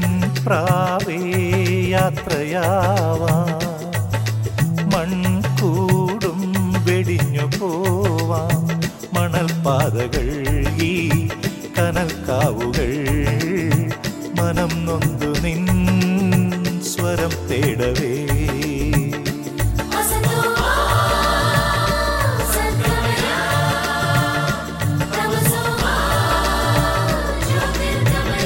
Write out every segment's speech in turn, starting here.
വെൺപ്രാവേ യാത്രയാവാ മൺകൂടും വെടിഞ്ഞു പോവാം മണൽപ്പാതകൾ ഈ കനൽക്കാവുകൾ മനം നൊന്തു നിൻ സ്വരം തേടവേ വസന്തോ സദ്ഗമയ തമസോ ജ്യോതിർഗമയ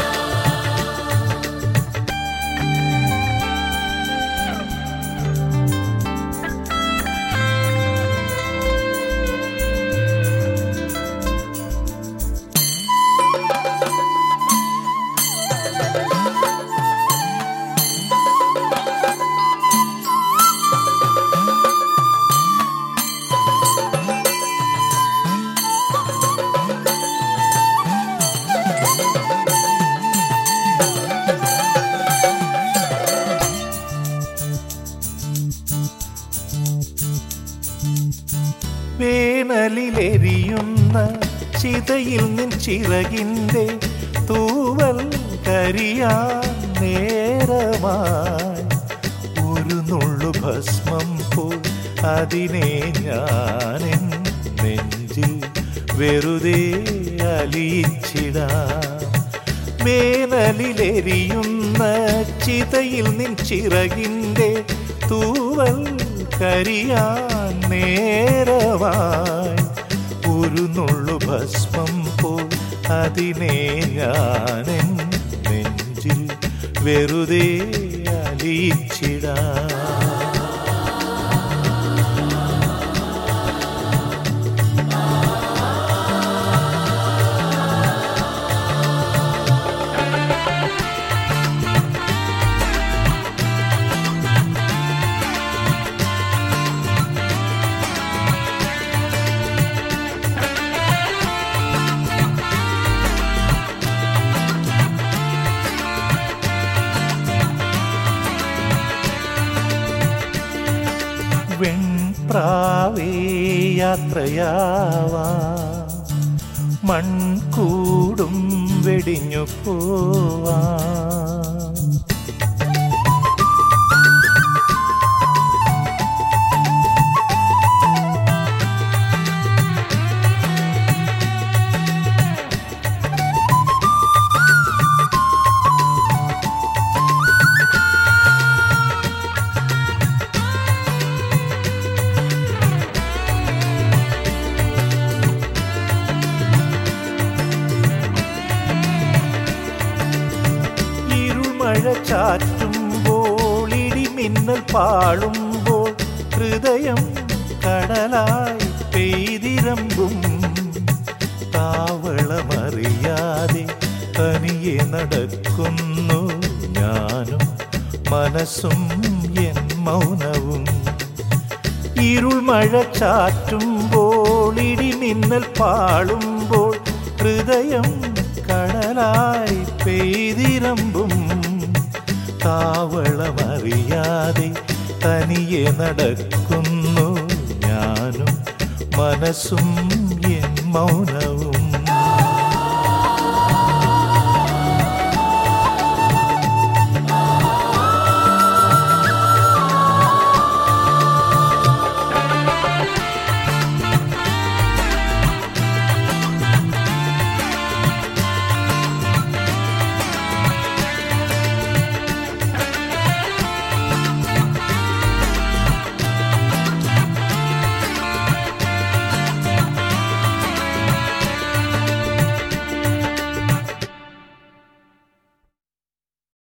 വേനലിലെരിയുന്ന ചിതയിൽ നിൻ ചിറകിൻ്റെ തൂവൽ കരിയാൻ നേരമായി ഒരു നുള്ളു ഭസ്മം പോൽ അതിനെ ഞാനെൻ നെഞ്ചിൽ വെറുതെ അലിയിച്ചിടാം വേനലിലെരിയുന്ന ചിതയിൽ നിൻ ചിറകിൻ്റെ തൂവൽ കരിയാൻ നേരമായി ഒരു നുള്ളു ഭസ്മം പോൽ അതിനെ ഞാനെൻ നെഞ്ചിൽ വെറുതെ അലിയിച്ചിടാം വെൺപ്രാവേ യാത്രയാവാ മൺകൂടും വെടിഞ്ഞു പോവാ ഇരുമഴ ചാറ്റുമ്പോൾ ഇടിമിന്നൽ പാളുമ്പോൾ ഹൃദയം കടലായി പെയ്തിരമ്പും താവളമറിയാതെ തനിയെ നടക്കുന്നു ഞാനും മനസ്സും എൻ മൗനവും ഇരുൾ മഴ ചാറ്റുമ്പോൾ ഇടിമിന്നൽ പാളുമ്പോൾ ഹൃദയം കടലായി പെയ്തിരമ്പും താവളമറിയാതെ തനിയെ നടക്കുന്നു ഞാനും മനസ്സും എൻ മൗനവും